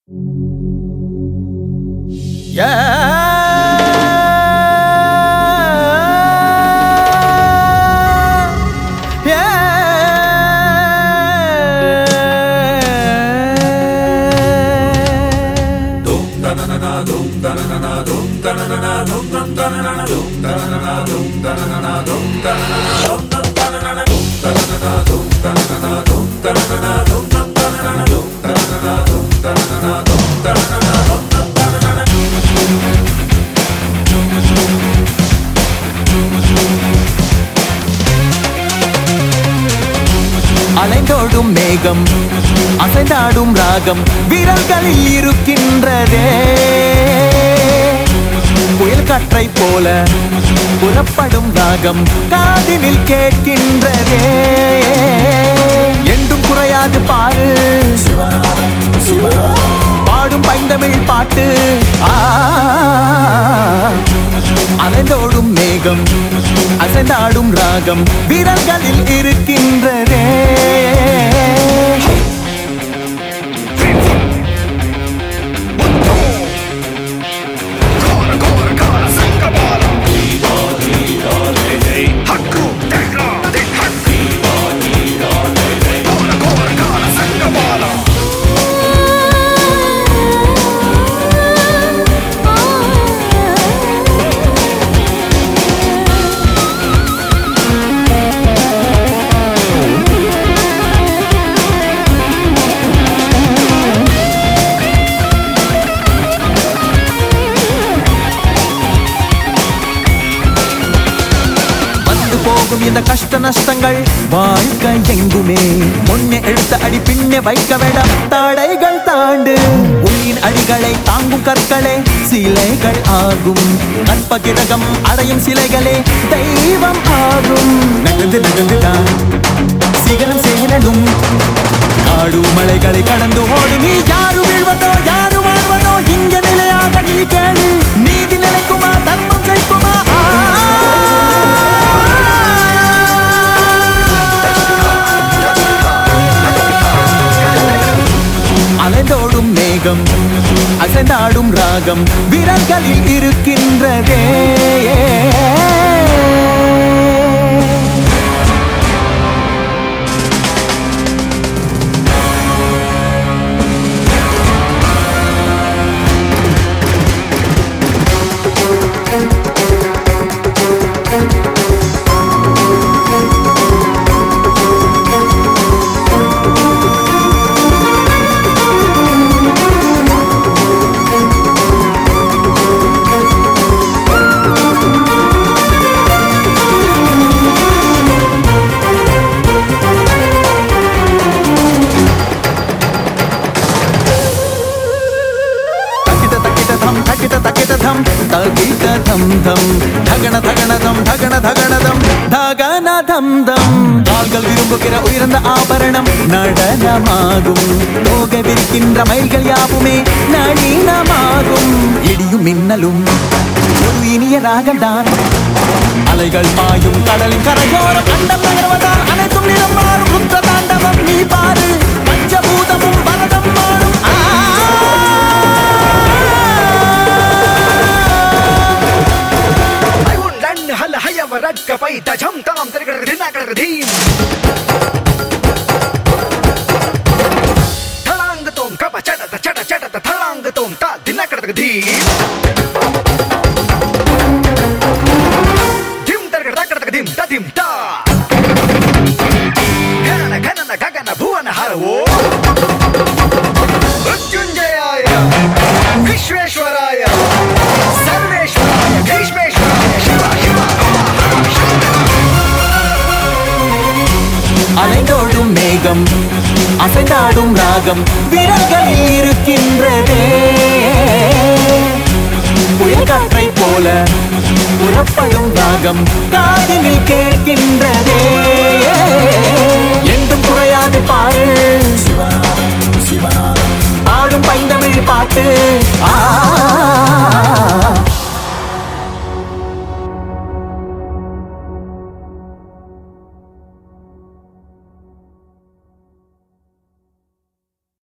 அலைந்தோடும் மேகம் அசைந்தாடும் ராகம் விரல்களில் இருக்கின்றதே புயல் காற்றை போல புறப்படும் ராகம் காதினில் கேட்கின்றதே என்றும் குறையாது பாரு பாடும் பைந்தமிழ் பாட்டு ஆ அலைந்தோடும் மேகம் அசைந்தாடும் ராகம் விரல்களில் இருக்கின்றதே வந்து போகும் இந்த கஷ்ட நஷ்டங்கள் வாழ்க்கை எங்குமே முன்னே எடுத்த அடி பின்னே வைக்க வேண்டாம் தடைகள் தாண்டு உயிர் அடிகளை தாங்கும் கற்களே சிலைகள் ஆகும் கற்பகிரகம் அடையும் சிலைகளே தெய்வம் ஆகும் நகர்ந்து நகர்ந்துதான் சிகரம் சேரணும் காடு மலைகளை கடந்து ஓடு நீ யாரு வீழ்வதோ யாரு வாழ்வதோ இங்க நிலையாக நீ கேளு நீதி நிலைக்குமா தர்மம் ஜெயிக்குமா ஆ. அலைந்தோடும் மேகம் அசைந்தாடும் ராகம் விரல்களில் இருக்கின்றதே தக்கிட்ட தக்கிட்ட தம் தக்கிட்ட தக்கிட்ட தம் தகிட்ட தம் தம் தகன தகன தம் தகன தகன தம் தகன தம் தம் கால்கள் விரும்புகிற உயர்ந்த ஆபரணம் நடனமாகும் போக விரிக்கின்ற மயில்கள் யாவுமே நளினமாகும் இடியும் மின்னலும் ஒரு இனிய ராகம்தான் அலைகள் பாயும் கடலின் கரையோரம் அண்டம் நகர்வதால் அனைத்தும் நிறம் மாறும் ருத்ர தாண்டவம் நீ பாரு பஞ்சபூதமும் பரதம் மாறும் ஆ لن هل هيا وردك فايت جم تام ترقر دينا قرق دين थलांग तोम कपा चटत चट चटत थलांग तोम ता दिना करत धीम धिम तरकर तकरत धिम ता धिम ता घनन घनन गगन भुवन हरवो मृत्युंजयाय विश्वेश्वराय सर्वेश्वराय भीष्मेश्वराय शिव शिव அலைந்தோடும் மேகம் அசைந்தாடும் ராகம் விரல்களில் இருக்கின்றதே புயல் காற்றை போல புறப்படும் ராகம் காதினில் கேட்கின்றதே என்றும் குறையாது பாரு ஆடும் பைந்தமிழ் பாட்டு ஆ